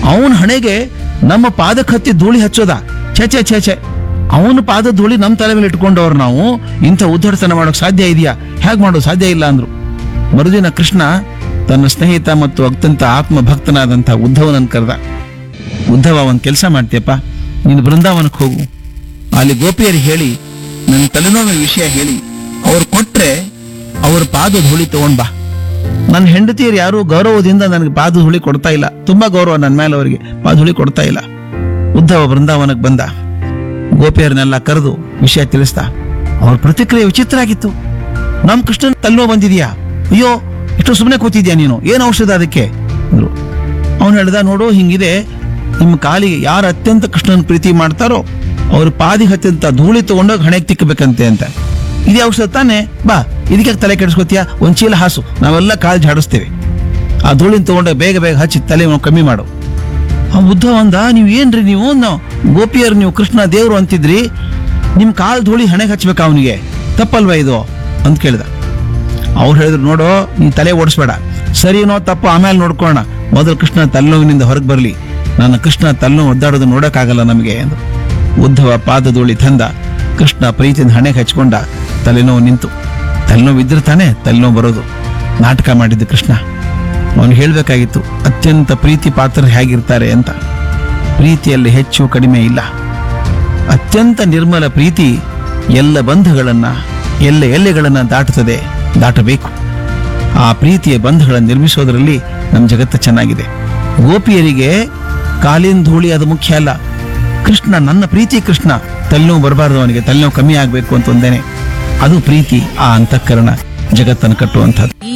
ಅವನ ಹಣೆಗೆ ನಮ್ಮ ಪಾದಕ್ಕೆ ಹತ್ತಿ ಧೂಳಿ ಹಚ್ಚೋದ ಛೆ ಛೆ ಛೆ ಛೆ ಅವನ ಪಾದ ಧೂಳಿ ನಮ್ಮ ತಲೆ ಮೇಲೆ ಇಟ್ಕೊಂಡವ್ರು ನಾವು ಇಂಥ ಉದ್ದಡತನ ಮಾಡೋಕ್ ಸಾಧ್ಯ ಇದೆಯಾ ಹೇಗೆ ಮಾಡೋದು ಸಾಧ್ಯ ಇಲ್ಲ ಅಂದ್ರು ಮರುದಿನ ಕೃಷ್ಣ ತನ್ನ ಸ್ನೇಹಿತ ಮತ್ತು ಅತ್ಯಂತ ಆತ್ಮಭಕ್ತನಾದಂಥ ಉದ್ಧವನನ್ನು ಕರೆದ ಉದ್ಧವ ಒಂದು ಕೆಲಸ ಮಾಡ್ತೀಯಪ್ಪ ನೀನು ಬೃಂದಾವನಕ್ಕೆ ಹೋಗು ಅಲ್ಲಿ ಗೋಪಿಯರಿಗೆ ಹೇಳಿ ನನ್ನ ತಲೆನೋವಿನ ವಿಷಯ ಹೇಳಿ ಅವ್ರು ಕೊಟ್ರೆ ಅವ್ರ ಪಾದ ಧೂಳಿ ತಗೊಂಡ್ ಬಾ ನನ್ನ ಹೆಂಡತಿಯರು ಯಾರು ಗೌರವದಿಂದ ನನಗೆ ಪಾದ ಧೂಳಿ ಕೊಡ್ತಾ ಇಲ್ಲ ತುಂಬಾ ಗೌರವ ನನ್ನ ಮೇಲೆ ಅವರಿಗೆ ಪಾದ ಧೂಳಿ ಕೊಡ್ತಾ ಇಲ್ಲ ಉದ್ಧವ ಬೃಂದಾವನಕ್ಕೆ ಬಂದ ಗೋಪಿಯರನ್ನೆಲ್ಲ ಕರೆದು ವಿಷಯ ತಿಳಿಸ್ದ ಅವ್ರ ಪ್ರತಿಕ್ರಿಯೆ ವಿಚಿತ್ರ ಆಗಿತ್ತು ನಮ್ ಕೃಷ್ಣನ್ ತಲ್ಲೋ ಬಂದಿದ್ಯಾ ಅಯ್ಯೋ ಇಷ್ಟು ಸುಮ್ಮನೆ ಕೂತಿದ್ಯಾ ನೀನು ಏನು ಔಷಧ ಅದಕ್ಕೆ ಅಂದ್ರು ಅವನು ಹೇಳ್ದ ನೋಡು ಹಿಂಗಿದೆ ನಿಮ್ಮ ಕಾಲಿಗೆ ಯಾರು ಅತ್ಯಂತ ಕೃಷ್ಣನ ಪ್ರೀತಿ ಮಾಡ್ತಾರೋ ಅವ್ರ ಪಾದಿಗೆ ಅತ್ಯಂತ ಧೂಳಿ ತಗೊಂಡೋಗಿ ಹಣೆಗೆ ತಿಕ್ಕಬೇಕಂತೆ ಅಂತ ಇದೇ ಔಷಧ ತಾನೆ ಬಾ ಇದಕ್ಕೆ ತಲೆ ಕೆಡಿಸ್ಕೊತೀಯ ಒಂದ್ ಚೀಲ ಹಾಸು ನಾವೆಲ್ಲ ಕಾಲು ಜಾಡಿಸ್ತೇವೆ ಆ ಧೂಳಿನ ತಗೊಂಡೋಗಿ ಬೇಗ ಬೇಗ ಹಚ್ಚಿ ತಲೆ ನೋವು ಕಮ್ಮಿ ಮಾಡು ಆ ಉದ್ಧವ ಅಂದ ನೀವು ಏನ್ರಿ ನೀವು ನಾವು ಗೋಪಿಯರು ನೀವು ಕೃಷ್ಣ ದೇವ್ರು ಅಂತಿದ್ರಿ ನಿಮ್ ಕಾಲ್ ಧೂಳಿ ಹಣೆಗೆ ಹಚ್ಬೇಕಾ ಅವನಿಗೆ ತಪ್ಪಲ್ವಾ ಇದು ಅಂತ ಕೇಳಿದ ಅವ್ರು ಹೇಳಿದ್ರು ನೋಡು ನೀನ್ ತಲೆ ಓಡಿಸ್ಬೇಡ ಸರಿನೋ ತಪ್ಪು ಆಮೇಲೆ ನೋಡ್ಕೋಣ ಮೊದಲು ಕೃಷ್ಣ ತಲೆನೋವಿನಿಂದ ಹೊರಗೆ ಬರಲಿ ನನ್ನ ಕೃಷ್ಣ ತಲೆನೋವು ಒದ್ದಾಡೋದು ನೋಡಕ್ಕಾಗಲ್ಲ ನಮಗೆ ಎಂದು ಉದ್ಧವ ಪಾದ ಧೂಳಿ ತಂದ ಕೃಷ್ಣ ಪ್ರೀತಿಯಿಂದ ಹಣೆಗೆ ಹಚ್ಕೊಂಡ ತಲೆನೋವು ನಿಂತು ತಲೆನೋವು ಇದ್ರೆ ತಾನೇ ತಲೆನೋವು ಬರೋದು ನಾಟಕ ಮಾಡಿದ್ದು ಕೃಷ್ಣ ಅವನು ಹೇಳಬೇಕಾಗಿತ್ತು ಅತ್ಯಂತ ಪ್ರೀತಿ ಪಾತ್ರರು ಹೇಗಿರ್ತಾರೆ ಅಂತ ಪ್ರೀತಿಯಲ್ಲಿ ಹೆಚ್ಚು ಕಡಿಮೆ ಇಲ್ಲ ಅತ್ಯಂತ ನಿರ್ಮಲ ಪ್ರೀತಿ ಎಲ್ಲ ಬಂಧಗಳನ್ನ ಎಲ್ಲ ಎಲ್ಲೆಗಳನ್ನ ದಾಟುತ್ತದೆ ದಾಟಬೇಕು ಆ ಪ್ರೀತಿಯ ಬಂಧಗಳನ್ನು ನಿರ್ಮಿಸೋದರಲ್ಲಿ ನಮ್ಮ ಜಗತ್ತು ಚೆನ್ನಾಗಿದೆ ಗೋಪಿಯರಿಗೆ ಕಾಲಿನ ಧೂಳಿ ಅದು ಮುಖ್ಯ ಅಲ್ಲ ಕೃಷ್ಣ ನನ್ನ ಪ್ರೀತಿ ಕೃಷ್ಣ ತಲೆನೋವು ಬರಬಾರ್ದು ಅವನಿಗೆ ತಲೆನೋವು ಕಮ್ಮಿ ಆಗಬೇಕು ಅಂತ ಒಂದೇನೆ ಅದು ಪ್ರೀತಿ ಆ ಅಂತಃಕರಣ ಜಗತ್ತನ್ನು ಕಟ್ಟುವಂಥದ್ದು ಈ